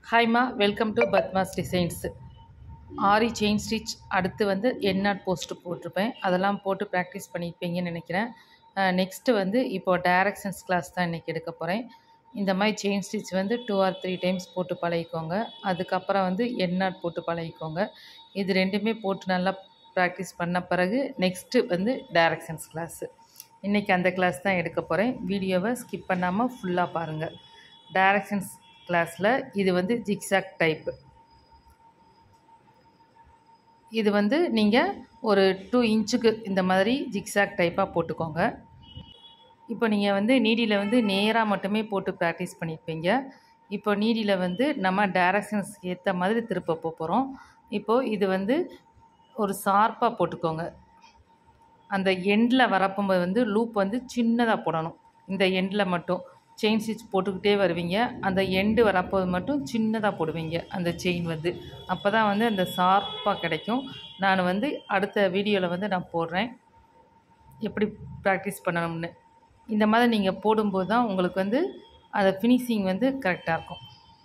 ஹாய்மா welcome to பத்மாஸ் designs ஆரி chain stitch அடுத்து வந்து எண்ணாட் போஸ்ட் போட்டிருப்பேன் அதெல்லாம் போட்டு ப்ராக்டிஸ் பண்ணியிருப்பீங்கன்னு நினைக்கிறேன் நெக்ஸ்ட்டு வந்து இப்போது டைரக்ஷன்ஸ் கிளாஸ் தான் இன்றைக்கி எடுக்க போகிறேன் இந்த மாதிரி செயின் ஸ்டிச் வந்து டூ ஆர் த்ரீ டைம்ஸ் போட்டு பழகிக்கோங்க அதுக்கப்புறம் வந்து எண்ணாட் போட்டு பழகிக்கோங்க இது ரெண்டுமே போட்டு நல்லா ப்ராக்டிஸ் பண்ண பிறகு நெக்ஸ்ட்டு வந்து டைரக்ஷன்ஸ் கிளாஸு இன்றைக்கி அந்த கிளாஸ் தான் எடுக்க போகிறேன் வீடியோவை ஸ்கிப் பண்ணாமல் ஃபுல்லாக பாருங்கள் டைரக்ஷன்ஸ் கிளாஸில் இது வந்து ஜிக்ஸாக் டைப்பு இது வந்து நீங்கள் ஒரு டூ இன்ச்சுக்கு இந்த மாதிரி ஜிக்ஸாக் டைப்பாக போட்டுக்கோங்க இப்போ நீங்கள் வந்து நீடியில் வந்து நேராக மட்டுமே போட்டு ப்ராக்டிஸ் பண்ணியிருப்பீங்க இப்போ நீடியில் வந்து நம்ம டைரக்ஷன்ஸ் ஏற்ற மாதிரி திருப்ப போகிறோம் இப்போது இது வந்து ஒரு ஷார்ப்பாக போட்டுக்கோங்க அந்த எண்டில் வரப்போது வந்து லூப் வந்து சின்னதாக போடணும் இந்த எண்டில் மட்டும் செயின் ஸ்டிச் போட்டுக்கிட்டே வருவீங்க அந்த எண்டு வரப்போது மட்டும் சின்னதாக போடுவீங்க அந்த செயின் வந்து அப்போ தான் வந்து அந்த ஷார்ப்பாக கிடைக்கும் நான் வந்து அடுத்த வீடியோவில் வந்து நான் போடுறேன் எப்படி ப்ராக்டிஸ் பண்ணணும்னு இந்த மாதிரி நீங்கள் போடும்போது தான் உங்களுக்கு வந்து அந்த ஃபினிஷிங் வந்து கரெக்டாக இருக்கும்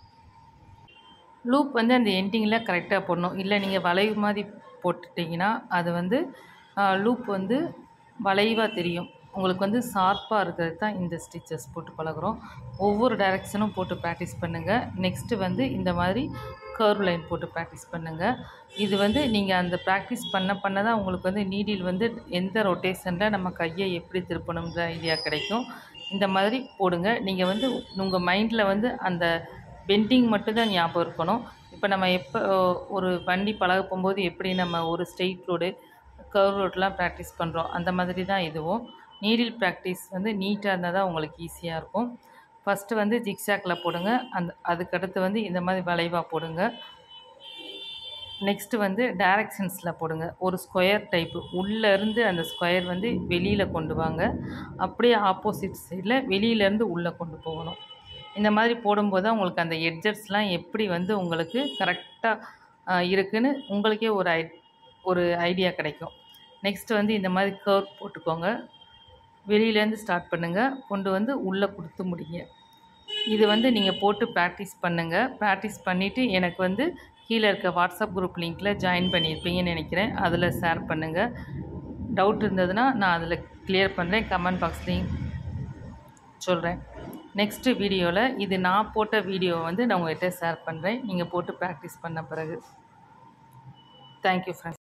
லூப் வந்து அந்த எண்டிங்கில் கரெக்டாக போடணும் இல்லை நீங்கள் வளைவு மாதிரி போட்டுட்டிங்கன்னா அது வந்து லூப் வந்து வளைவாக தெரியும் உங்களுக்கு வந்து ஷார்ப்பாக இருக்கிறது தான் இந்த ஸ்டிச்சஸ் போட்டு பழகுறோம் ஒவ்வொரு டைரெக்ஷனும் போட்டு ப்ராக்டிஸ் பண்ணுங்கள் நெக்ஸ்ட்டு வந்து இந்த மாதிரி கர்வ் லைன் போட்டு ப்ராக்டிஸ் பண்ணுங்கள் இது வந்து நீங்கள் அந்த ப்ராக்டிஸ் பண்ண பண்ண தான் உங்களுக்கு வந்து நீடில் வந்து எந்த ரொட்டேஷனில் நம்ம கையை எப்படி திருப்பணுன்ற ஐடியா கிடைக்கும் இந்த மாதிரி போடுங்க நீங்கள் வந்து உங்கள் மைண்டில் வந்து அந்த பெண்டிங் மட்டும்தான் ஞாபகம் இருக்கணும் இப்போ நம்ம எப்போ ஒரு வண்டி பழக போகும்போது எப்படி நம்ம ஒரு ஸ்ட்ரெயிட் ரோடு கர்வ் ரோட்லாம் ப்ராக்டிஸ் பண்ணுறோம் அந்த மாதிரி தான் இதுவும் நீடில் ப்ராக்டிஸ் வந்து நீட்டாக இருந்தால் தான் உங்களுக்கு ஈஸியாக இருக்கும் ஃபஸ்ட்டு வந்து ஜிக்ஸாக்கில் போடுங்க அந்த அதுக்கடுத்து வந்து இந்த மாதிரி வளைவாக போடுங்க நெக்ஸ்ட்டு வந்து டைரக்ஷன்ஸில் போடுங்க ஒரு ஸ்கொயர் டைப்பு உள்ளேருந்து அந்த ஸ்கொயர் வந்து வெளியில் கொண்டு வாங்க அப்படியே ஆப்போசிட் சைடில் வெளியிலேருந்து உள்ளே கொண்டு போகணும் இந்த மாதிரி போடும்போது தான் உங்களுக்கு அந்த எட்ஜர்ஸ்லாம் எப்படி வந்து உங்களுக்கு கரெக்டாக இருக்குன்னு உங்களுக்கே ஒரு ஐ ஒரு ஐடியா கிடைக்கும் நெக்ஸ்ட்டு வந்து இந்த மாதிரி கர்வ் போட்டுக்கோங்க வெளியிலேருந்து ஸ்டார்ட் பண்ணுங்கள் கொண்டு வந்து உள்ளே கொடுத்து முடிங்க இது வந்து நீங்கள் போட்டு ப்ராக்டிஸ் பண்ணுங்கள் ப்ராக்டிஸ் பண்ணிவிட்டு எனக்கு வந்து கீழே இருக்க வாட்ஸ்அப் குரூப் லிங்க்கில் ஜாயின் பண்ணியிருப்பீங்கன்னு நினைக்கிறேன் அதில் ஷேர் பண்ணுங்கள் டவுட் இருந்ததுன்னா நான் அதில் கிளியர் பண்ணுறேன் கமெண்ட் பாக்ஸ்லேயும் சொல்கிறேன் நெக்ஸ்ட்டு வீடியோவில் இது நான் போட்ட வீடியோவை வந்து நான் உங்கள்கிட்ட ஷேர் பண்ணுறேன் நீங்கள் போட்டு ப்ராக்டிஸ் பண்ண பிறகு தேங்க்யூ ஃப்ரெண்ட்ஸ்